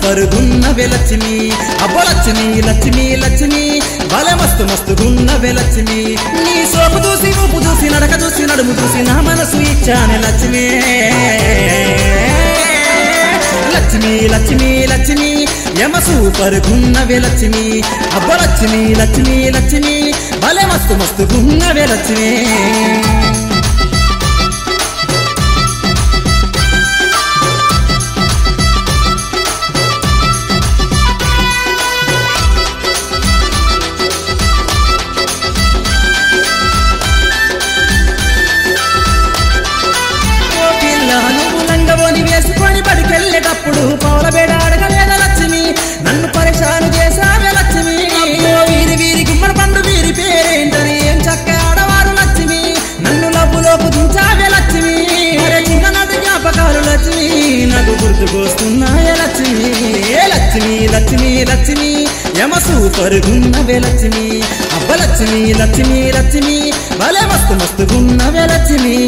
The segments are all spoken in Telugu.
సూపర్ గున్నవే లక్ష్మి అబ్బో లక్ష్మి లక్ష్మి లక్ష్మి భలే మస్తు మస్తు గున్నవే లక్ష్మి నీ సోపు చూసి ఊపు చూసి నడక చూసి నడుము చూసి నా మనసు ఇచ్చానే లక్ష్మి లక్ష్మి లక్ష్మి లక్ష్మి యమ సూపర్ గున్నవే లక్ష్మి అబ్బో లక్ష్మి లక్ష్మి లక్ష్మి భలే మస్తు మస్తు గున్నవే లక్ష్మి ఓ పిల్ల నువ్వు లంగబోని వేసుకొని బడికెళ్ళేటప్పుడు పౌల బేడ అడగలేద లక్ష్మి నన్ను పరేషాను చేసావే లక్ష్మి అబ్బో వీరి వీరి గుమ్మడి పండు వీరి పేరేంటని ఏం చక్క ఆడవారు లక్ష్మి నన్ను లబ్బులోపు దించావే లక్ష్మి అరే చిన్ననాటి జ్ఞాపకాలు లక్ష్మి నాకు గుర్తుకొస్తున్నాయే లక్ష్మి ఏ లక్ష్మి లక్ష్మి లక్ష్మి యమ సూపర్ గున్నవే లక్ష్మి అబ్బ లక్ష్మి లక్ష్మి లక్ష్మి భలే మస్తు మస్తు గున్నవే లక్ష్మి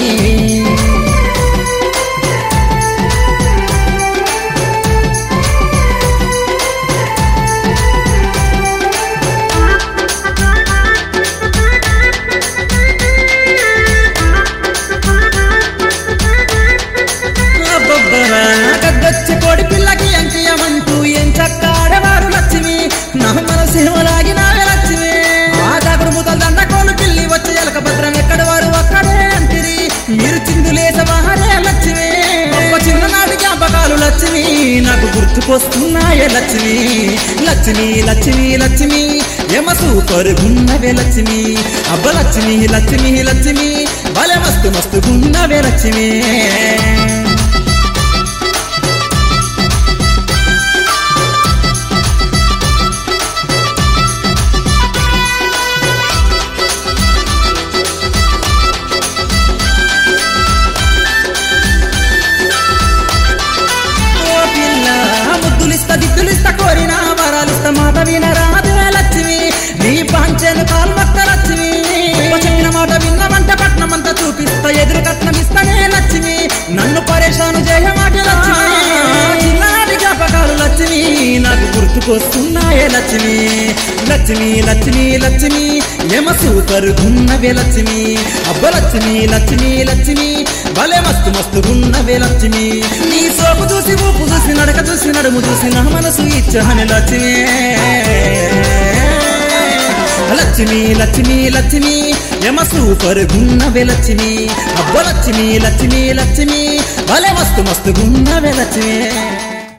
అబ్బబ్బరా, గద్దొచ్చి కోడి పిల్లకి అంకియమంటూ ఏం చక్క ఆడవారు లక్ష్మి నా మనసేమలాగి నావే లక్ష్మి ఆ దాకుడు ముదల దండకోలు పిల్లి వచ్చే ఎలక భద్రం ఎక్కడ వారు అక్కడే అంటిరి మీరు చిందులేస మహారే లక్ష్మి గొప్ప చిన్ననాటి జ్ఞాపకాలు లక్ష్మి నాకు గుర్తుకొస్తున్నాయే లక్ష్మి లక్ష్మి లక్ష్మి లక్ష్మి యమ సూపర్ గున్నవే లక్ష్మి అబ్బ లక్ష్మి లక్ష్మి లక్ష్మి భలే మస్తు మస్తు గున్నవే లక్ష్మి ఓ పిల్ల ముద్దులిస్తా దిద్దులిస్తా కోరిన వరాలిస్తా మాట వినరాదే లక్ష్మి నీ పాంచెను కాల్మక్క లక్ష్మి గొప్ప చెప్పిన మాట విన్నమంట పట్నమంతా చూపిస్తా ఎదురు కట్నమిస్తానే లక్ష్మి నన్ను పరేషాను చేయమాట లక్ష్మి చిన్ననాటి జ్ఞాపకాలు లక్ష్మి నాకు గుర్తుకొస్తున్నాయే లక్ష్మి లక్ష్మి లక్ష్మి లక్ష్మి యమ సూపర్ గున్నవే లక్ష్మి అబ్బ లక్ష్మి లక్ష్మి లక్ష్మి భలే మస్తు మస్తు గున్నవే లక్ష్మి నీ సోపు చూసి ఊపు చూసి నడక చూసి నడుము చూసి నా మనసు ఇచ్చాని లక్ష్మి లక్ష్మి లక్ష్మి లక్ష్మి యమ సూపర్ గున్నవే లక్ష్మి అబ్బ లక్ష్మి లక్ష్మి లక్ష్మి భలే మస్తు మస్తు గున్నవే లక్ష్మి